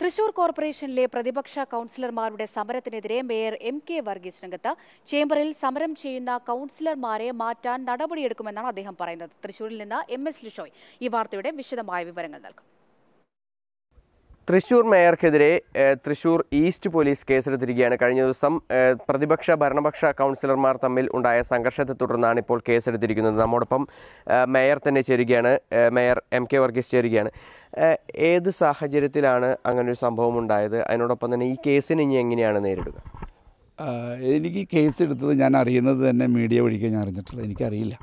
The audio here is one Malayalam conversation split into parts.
തൃശൂർ കോർപ്പറേഷനിലെ പ്രതിപക്ഷ കൗൺസിലർമാരുടെ സമരത്തിനെതിരെ മേയർ എം കെ വർഗീസ് രംഗത്ത് ചേംബറിൽ സമരം ചെയ്യുന്ന കൗൺസിലർമാരെ മാറ്റാൻ നടപടിയെടുക്കുമെന്നാണ് അദ്ദേഹം പറയുന്നത് തൃശൂരിൽ നിന്ന് എം എസ് ലിഷോയ് ഈ വാർത്തയുടെ വിശദമായ വിവരങ്ങൾ നൽകും തൃശൂർ മേയർക്കെതിരെ ഏഹ്, തൃശൂർ ഈസ്റ്റ് പോലീസ് കേസെടുത്തിരിക്കുകയാണ് കഴിഞ്ഞ ദിവസം ഏഹ്, പ്രതിപക്ഷ ഭരണപക്ഷ കൗൺസിലർമാർ തമ്മിൽ ഉണ്ടായ സംഘർഷത്തെ തുടർന്നാണ് ഇപ്പോൾ കേസെടുത്തിരിക്കുന്നത് നമ്മോടൊപ്പം ഏഹ്, മേയർ തന്നെ ചേരുകയാണ് ഏഹ്, മേയർ എം കെ വർഗീസ് ചേരുകയാണ് ഏഹ്, ഏത് സാഹചര്യത്തിലാണ് അങ്ങനൊരു സംഭവം ഉണ്ടായത് അതിനോടൊപ്പം തന്നെ ഈ കേസിന് ഇനി എങ്ങനെയാണ് നേരിടുക ആ, എനിക്ക് കേസ് എടുത്തത് ഞാൻ അറിയുന്നത് തന്നെ മീഡിയ വഴിക്ക് ഞാൻ അറിഞ്ഞിട്ടുള്ളത് എനിക്കറിയില്ല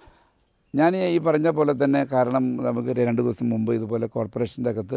ഞാൻ ഈ പറഞ്ഞ പോലെ തന്നെ കാരണം നമുക്ക് രണ്ട് ദിവസം മുമ്പ് ഇതുപോലെ കോർപ്പറേഷൻ്റെ അകത്ത്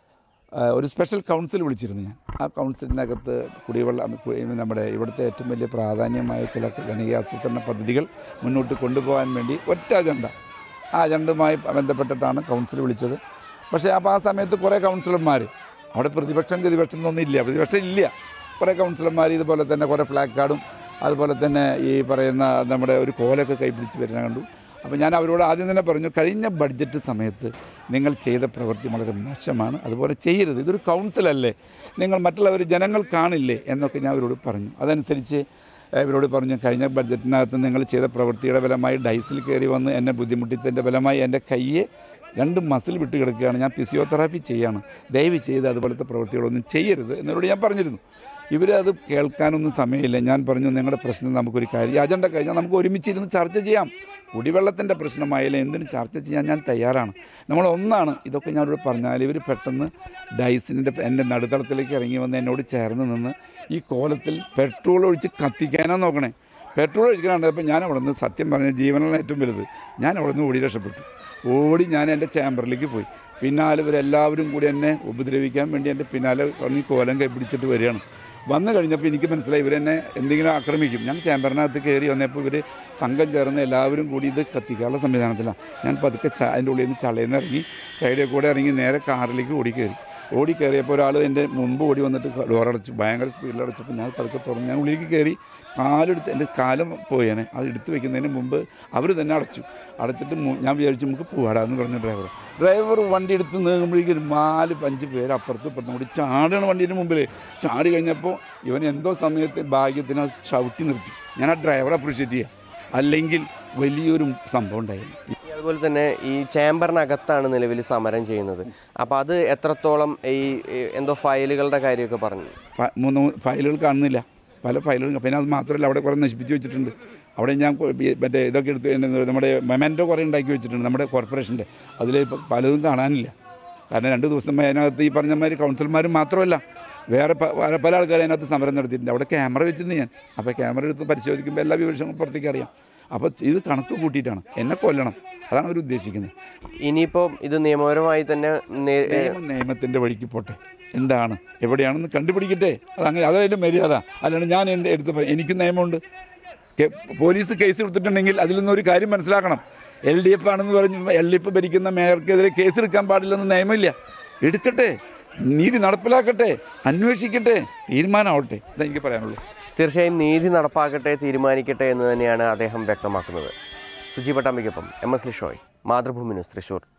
ആ, ഒരു സ്പെഷ്യൽ കൗൺസിൽ വിളിച്ചിരുന്നു ഞാൻ ആ കൗൺസിലിനകത്ത് കുടിവെള്ളം കു- നമ്മുടെ ഇവിടുത്തെ ഏറ്റവും വലിയ പ്രാധാന്യമായ ചില ജനകീയാസൂത്രണ പദ്ധതികൾ മുന്നോട്ട് കൊണ്ടുപോകാൻ വേണ്ടി ഒറ്റ അജണ്ട ആ അജണ്ടയുമായി ബന്ധപ്പെട്ടിട്ടാണ് കൗൺസിൽ വിളിച്ചത് പക്ഷേ അപ്പോൾ ആ സമയത്ത് കുറേ കൗൺസിലർമാർ അവിടെ പ്രതിപക്ഷം പ്രതിപക്ഷം എന്നൊന്നും ഇല്ല പ്രതിപക്ഷം ഇല്ല കുറേ കൗൺസിലർമാർ ഇതുപോലെ തന്നെ കുറേ ഫ്ലാഗ് കാർഡും അതുപോലെ തന്നെ ഈ പറയുന്ന നമ്മുടെ ഒരു കോലൊക്കെ കൈപിടിച്ച് വരുന്ന കണ്ടു അപ്പോൾ ഞാൻ അവരോട് ആദ്യം തന്നെ പറഞ്ഞു കഴിഞ്ഞ ബഡ്ജറ്റ് സമയത്ത് നിങ്ങൾ ചെയ്ത പ്രവൃത്തി വളരെ മോശമാണ് അതുപോലെ ചെയ്യരുത് ഇതൊരു കൗൺസിലല്ലേ നിങ്ങൾ മറ്റുള്ളവർ ജനങ്ങൾ കാണില്ലേ എന്നൊക്കെ ഞാൻ അവരോട് പറഞ്ഞു അതനുസരിച്ച് ഏഹ്, ഇവരോട് പറഞ്ഞു കഴിഞ്ഞ ബഡ്ജറ്റിനകത്ത് നിങ്ങൾ ചെയ്ത പ്രവൃത്തിയുടെ ഫലമായി ഡൈസിൽ കയറി വന്ന് എന്നെ ബുദ്ധിമുട്ടിത്തതിൻ്റെ ഫലമായി എൻ്റെ കയ്യെ രണ്ട് മസിൽ വിട്ട് കിടക്കുകയാണ് ഞാൻ ഫിസിയോതെറാപ്പി ചെയ്യാണ് ദയവ് ചെയ്ത് അതുപോലത്തെ പ്രവൃത്തികളൊന്നും ചെയ്യരുത് എന്നോട് ഞാൻ പറഞ്ഞിരുന്നു ഇവരത് കേൾക്കാനൊന്നും സമയമില്ല ഞാൻ പറഞ്ഞു നിങ്ങളുടെ പ്രശ്നം നമുക്കൊരു കാര്യം ഈ അജണ്ട കഴിഞ്ഞാൽ നമുക്ക് ഒരുമിച്ച് ഇരുന്ന് ചർച്ച ചെയ്യാം കുടിവെള്ളത്തിൻ്റെ പ്രശ്നമായാലും എന്തിനും ചർച്ച ചെയ്യാൻ ഞാൻ തയ്യാറാണ് നമ്മൾ ഒന്നാണ് ഇതൊക്കെ ഞാനോട് പറഞ്ഞാൽ ഇവർ പെട്ടെന്ന് ഡൈസിൻ്റെ എൻ്റെ നടുത്തളത്തിലേക്ക് ഇറങ്ങി വന്ന് എന്നോട് ചേർന്ന് നിന്ന് ഈ കോലത്തിൽ പെട്രോൾ ഒഴിച്ച് കത്തിക്കാനാണ് നോക്കണേ പെട്രോൾ ഒഴിക്കാനുണ്ടപ്പോൾ ഞാൻ അവിടെ നിന്ന് സത്യം പറഞ്ഞ ജീവനാണ് ഏറ്റവും വലുത് ഞാൻ അവിടെ നിന്ന് ഓടി രക്ഷപ്പെട്ടു ഓടി ഞാൻ എൻ്റെ ചേമ്പറിലേക്ക് പോയി പിന്നാലെ ഇവരെല്ലാവരും കൂടി എന്നെ ഉപദ്രവിക്കാൻ വേണ്ടി എൻ്റെ പിന്നാലെ വന്ന് ഈ കോലം കൈ പിടിച്ചിട്ട് വരികയാണ് വന്നു കഴിഞ്ഞപ്പോൾ എനിക്ക് മനസ്സിലായി ഇവരെന്നെ എന്തെങ്കിലും ആക്രമിക്കും ഞാൻ ചേമ്പറിനകത്ത് കയറി വന്നപ്പോൾ ഇവർ സംഘം ചേർന്ന് എല്ലാവരും കൂടി ഇത് കത്തിക്കാനുള്ള സംവിധാനത്തിലാണ് ഞാൻ പതുക്കെ ച- അതിൻ്റെ ഉള്ളിൽ നിന്ന് ചളയിൽ നിന്ന് ഇറങ്ങി സൈഡിൽ കൂടെ ഇറങ്ങി നേരെ കാറിലേക്ക് ഓടി കയറി ഓടി കയറിയപ്പോൾ ഒരാൾ എൻ്റെ മുമ്പ് ഓടി വന്നിട്ട് ഡോറടച്ചു ഭയങ്കര സ്പീഡിൽ അടച്ചപ്പോൾ ഞാൻ പതുക്കെ തുറന്ന് ഞാൻ ഉള്ളിലേക്ക് കയറി കാലെടുത്ത് എൻ്റെ കാലം പോയേനെ അത് എടുത്ത് വെക്കുന്നതിന് മുമ്പ് അവർ തന്നെ അടച്ചു അടച്ചിട്ട് മു- ഞാൻ വിചാരിച്ചു നമുക്ക് പോവാടാന്ന് പറഞ്ഞു ഡ്രൈവർ ഡ്രൈവർ വണ്ടി എടുത്ത് നീങ്ങുമ്പോഴേക്കും ഒരു നാല് അഞ്ച് പേര് അപ്പുറത്തും ഇപ്പുറത്തും കൂടി ചാടുകയാണ് വണ്ടീൻ്റെ മുമ്പിൽ ചാടി കഴിഞ്ഞപ്പോൾ ഇവൻ എന്തോ സമയത്ത് ഭാഗ്യത്തിന് അത് ചവിട്ടി നിർത്തി ഞാൻ ആ ഡ്രൈവറെ അപ്രീഷിയേറ്റ് ചെയ്യാം അല്ലെങ്കിൽ വലിയൊരു സംഭവം ഉണ്ടായിരുന്നു ഈ അതുപോലെ തന്നെ ഈ ചേംബറിനകത്താണ് നിലവിൽ സമരം ചെയ്യുന്നത് അപ്പോൾ അത് എത്രത്തോളം ഈ ഈ എന്തോ ഫയലുകളുടെ കാര്യമൊക്കെ പറഞ്ഞു ഫ- മൂന്ന് ഫയലുകൾ കാണുന്നില്ല പല ഫയലുകളും പിന്നെ അത് മാത്രമല്ല അവിടെ കുറേ നശിപ്പിച്ച് വെച്ചിട്ടുണ്ട് അവിടെ ഞാൻ കൊ- ഈ മറ്റേ ഇതൊക്കെ എടുത്ത് എൻ്റെ നമ്മുടെ മെമെൻറ്റോ കുറേ ഉണ്ടാക്കി വെച്ചിട്ടുണ്ട് നമ്മുടെ കോർപ്പറേഷൻ്റെ അതിൽ ഇപ്പം പലതും കാണാനില്ല കാരണം രണ്ട് ദിവസം അതിനകത്ത് ഈ പറഞ്ഞ മാതിരി കൗൺസിലർമാർ മാത്രമല്ല വേറെ പ- വേറെ പല ആൾക്കാരും അതിനകത്ത് സമരം നടത്തിയിട്ടുണ്ട് അവിടെ ക്യാമറ വെച്ചിട്ടുണ്ട് ഞാൻ അപ്പോൾ ക്യാമറ എടുത്ത് പരിശോധിക്കുമ്പോൾ എല്ലാ വിവരങ്ങളും പുറത്തേക്ക് അറിയാം അപ്പോൾ ഇത് കണക്ക് കൂട്ടിയിട്ടാണ് എന്നെ കൊല്ലണം അതാണ് അവർ ഉദ്ദേശിക്കുന്നത് ഇനിയിപ്പോൾ ഇത് നിയമപരമായി തന്നെ നേ- ഏ, നിയമം നിയമത്തിൻ്റെ വഴിക്ക് പോട്ടെ എന്താണ് എവിടെയാണെന്ന് കണ്ടുപിടിക്കട്ടെ അതങ്ങനെ അതതിൻ്റെ മര്യാദ അല്ലാണ്ട് ഞാൻ എന്ത് എടുത്ത് പറയും എനിക്ക് നിയമമുണ്ട് കെ- പോലീസ് കേസ് എടുത്തിട്ടുണ്ടെങ്കിൽ അതിൽ നിന്നൊരു കാര്യം മനസ്സിലാക്കണം എൽ ഡി എഫ് ആണെന്ന് പറഞ്ഞു എൽ ഡി എഫ് ഭരിക്കുന്ന മേയർക്കെതിരെ കേസ് എടുക്കാൻ പാടില്ലെന്ന് നിയമമില്ല എടുക്കട്ടെ നീതി നടപ്പിലാക്കട്ടെ അന്വേഷിക്കട്ടെ തീരുമാനമാവട്ടെ ഇതെനിക്ക് പറയാനുള്ളൂ തീർച്ചയായും നീതി നടപ്പാക്കട്ടെ തീരുമാനിക്കട്ടെ എന്ന് തന്നെയാണ് അദ്ദേഹം വ്യക്തമാക്കുന്നത് സുജി പട്ടാമ്പിക്കൊപ്പം M S Lishoy Mathrubhumi news Thrissur